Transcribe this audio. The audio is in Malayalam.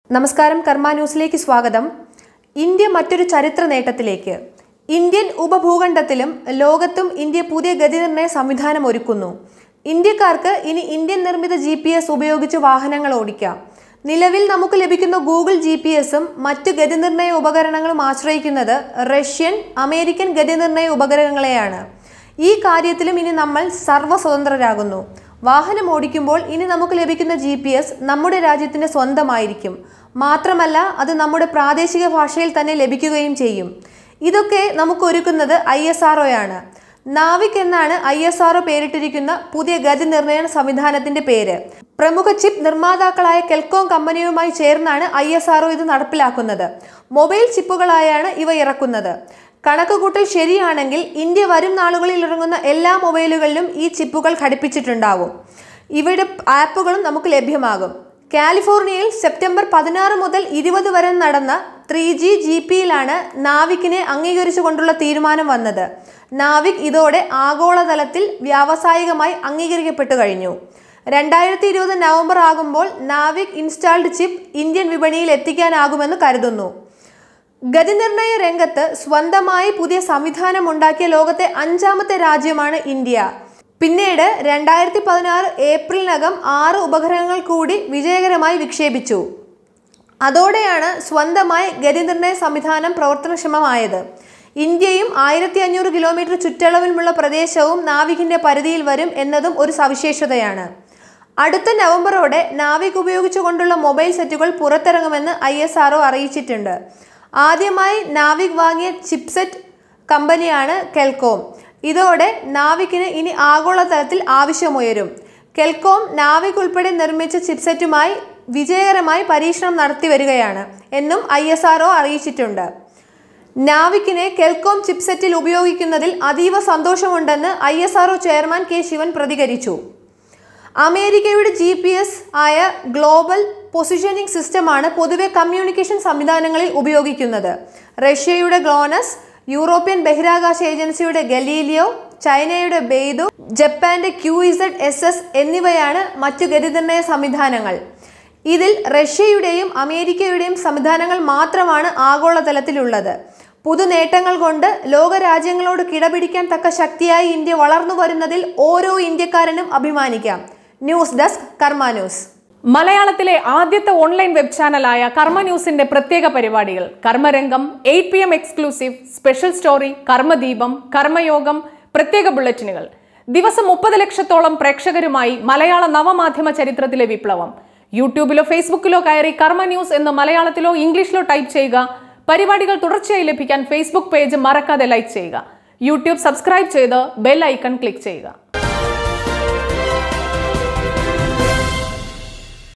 നമസ്കാരം കർമ്മ ന്യൂസിലേക്ക് സ്വാഗതം ഇന്ത്യ മറ്റൊരു ചരിത്ര നേട്ടത്തിലേക്ക് ഇന്ത്യൻ ഉപഭൂഖണ്ഡത്തിലും ലോകത്തും ഇന്ത്യ പുതിയ ഗതിനിർണയ സംവിധാനം ഒരുക്കുന്നു ഇന്ത്യക്കാർക്ക് ഇനി ഇന്ത്യൻ നിർമ്മിത ജി പി എസ് ഉപയോഗിച്ച് വാഹനങ്ങൾ ഓടിക്കാം നിലവിൽ നമുക്ക് ലഭിക്കുന്ന ഗൂഗിൾ ജി പി എസും മറ്റു ഗതിനിർണയ ഉപകരണങ്ങളും ആശ്രയിക്കുന്നത് റഷ്യൻ അമേരിക്കൻ ഗതിനിർണയ ഉപകരണങ്ങളെയാണ് ഈ കാര്യത്തിലും ഇനി നമ്മൾ സർവ്വസ്വതന്ത്രരാകുന്നു വാഹനം ഓടിക്കുമ്പോൾ ഇനി നമുക്ക് ലഭിക്കുന്ന ജി പി എസ് നമ്മുടെ രാജ്യത്തിൻ്റെ സ്വന്തമായിരിക്കും മാത്രമല്ല അത് നമ്മുടെ പ്രാദേശിക ഭാഷയിൽ തന്നെ ലഭിക്കുകയും ചെയ്യും ഇതൊക്കെ നമുക്ക് ഒരുക്കുന്നത് ഐ എസ് ആർ ആണ് നാവിക് എന്നാണ് ഐ എസ് ആർ പേരിട്ടിരിക്കുന്ന പുതിയ ഗതി നിർണ്ണയ സംവിധാനത്തിന്റെ പേര് പ്രമുഖ ചിപ്പ് നിർമ്മാതാക്കളായ കെൽക്കോം കമ്പനിയുമായി ചേർന്നാണ് ഐ എസ് ആർ ഇത് നടപ്പിലാക്കുന്നത് മൊബൈൽ ചിപ്പുകളായാണ് ഇവ ഇറക്കുന്നത് കണക്കുകൂട്ടൽ ശരിയാണെങ്കിൽ ഇന്ത്യ വരും നാളുകളിൽ ഇറങ്ങുന്ന എല്ലാ മൊബൈലുകളിലും ഈ ചിപ്പുകൾ ഘടിപ്പിച്ചിട്ടുണ്ടാവും ഇവയുടെ ആപ്പുകളും നമുക്ക് ലഭ്യമാകും കാലിഫോർണിയയിൽ സെപ്റ്റംബർ പതിനാറ് മുതൽ ഇരുപത് വരെ നടന്ന ത്രീ ജി ജി പിയിലാണ് നാവിക്കിനെ അംഗീകരിച്ചുകൊണ്ടുള്ള തീരുമാനം വന്നത് നാവിക് ഇതോടെ ആഗോളതലത്തിൽ വ്യാവസായികമായി അംഗീകരിക്കപ്പെട്ടു കഴിഞ്ഞു രണ്ടായിരത്തി ഇരുപത് നവംബർ ആകുമ്പോൾ നാവിക് ഇൻസ്റ്റാൾഡ് ചിപ്പ് ഇന്ത്യൻ വിപണിയിൽ എത്തിക്കാനാകുമെന്ന് കരുതുന്നു ഗതിനിർണയ രംഗത്ത് സ്വന്തമായി പുതിയ സംവിധാനം ഉണ്ടാക്കിയ ലോകത്തെ അഞ്ചാമത്തെ രാജ്യമാണ് ഇന്ത്യ പിന്നീട് രണ്ടായിരത്തി പതിനാറ് ഏപ്രിലിനകം ആറ് ഉപഗ്രഹങ്ങൾ കൂടി വിജയകരമായി വിക്ഷേപിച്ചു അതോടെയാണ് സ്വന്തമായി ഗതിനിർണയ സംവിധാനം പ്രവർത്തനക്ഷമമായത് ഇന്ത്യയും ആയിരത്തി അഞ്ഞൂറ് കിലോമീറ്റർ ചുറ്റളവിലുമുള്ള പ്രദേശവും നാവികിന്റെ പരിധിയിൽ വരും എന്നതും ഒരു സവിശേഷതയാണ് അടുത്ത നവംബറോടെ നാവിക് ഉപയോഗിച്ചുകൊണ്ടുള്ള മൊബൈൽ സെറ്റുകൾ പുറത്തിറങ്ങുമെന്ന് ഐ എസ് ആർഒ അറിയിച്ചിട്ടുണ്ട് ആദ്യമായി നാവിക് വാങ്ങിയ ചിപ്സെറ്റ് കമ്പനിയാണ് കെൽക്കോം ഇതോടെ നാവിക്കിന് ഇനി ആഗോളതലത്തിൽ ആവശ്യമുയരും കെൽക്കോം നാവിക് ഉൾപ്പെടെ നിർമ്മിച്ച ചിപ്സെറ്റുമായി വിജയകരമായി പരീക്ഷണം നടത്തി വരികയാണ് എന്നും ഐ എസ് ആർഒ അറിയിച്ചിട്ടുണ്ട് നാവിക്കിനെ കെൽക്കോം ചിപ്സെറ്റിൽ ഉപയോഗിക്കുന്നതിൽ അതീവ സന്തോഷമുണ്ടെന്ന് I S R O chairman K Sivan പ്രതികരിച്ചു അമേരിക്കയുടെ ജി പി എസ് ആയ ഗ്ലോബൽ പൊസിഷനിംഗ് സിസ്റ്റമാണ് പൊതുവെ കമ്മ്യൂണിക്കേഷൻ സംവിധാനങ്ങളിൽ ഉപയോഗിക്കുന്നത് റഷ്യയുടെ ഗ്ലോനസ് യൂറോപ്യൻ ബഹിരാകാശ ഏജൻസിയുടെ ഗലീലിയോ ചൈനയുടെ ബെയ്തു ജപ്പാന്റെ ക്യു ഇസഡ് എസ് എസ് എന്നിവയാണ് മറ്റു ഗതിനിർണയ സംവിധാനങ്ങൾ ഇതിൽ റഷ്യയുടെയും അമേരിക്കയുടെയും സംവിധാനങ്ങൾ മാത്രമാണ് ആഗോളതലത്തിലുള്ളത് പുതുനേട്ടങ്ങൾ കൊണ്ട് ലോകരാജ്യങ്ങളോട് കിടപിടിക്കാൻ തക്ക ശക്തിയായി ഇന്ത്യ വളർന്നു വരുന്നതിൽ ഓരോ ഇന്ത്യക്കാരനും അഭിമാനിക്കാം ന്യൂസ് ഡെസ്ക് കർമ്മ ന്യൂസ് മലയാളത്തിലെ ആദ്യത്തെ ഓൺലൈൻ വെബ് ചാനലായ കർമ്മ ന്യൂസിന്റെ പ്രത്യേക പരിപാടികൾ Karmarangam eight P M exclusive special story Karmadeepam Karmayogam പ്രത്യേക ബുള്ളറ്റിനുകൾ ദിവസം മുപ്പത് ലക്ഷത്തോളം പ്രേക്ഷകരുമായി മലയാള നവമാധ്യമ ചരിത്രത്തിലെ വിപ്ലവം യൂട്യൂബിലോ ഫേസ്ബുക്കിലോ കയറി കർമ്മ ന്യൂസ് എന്ന് മലയാളത്തിലോ ഇംഗ്ലീഷിലോ ടൈപ്പ് ചെയ്യുക പരിപാടികൾ തുടർച്ചയായി ലഭിക്കാൻ ഫേസ്ബുക്ക് പേജ് മറക്കാതെ ലൈക്ക് ചെയ്യുക യൂട്യൂബ് സബ്സ്ക്രൈബ് ചെയ്ത് ബെൽ ഐക്കൺ ക്ലിക്ക് ചെയ്യുക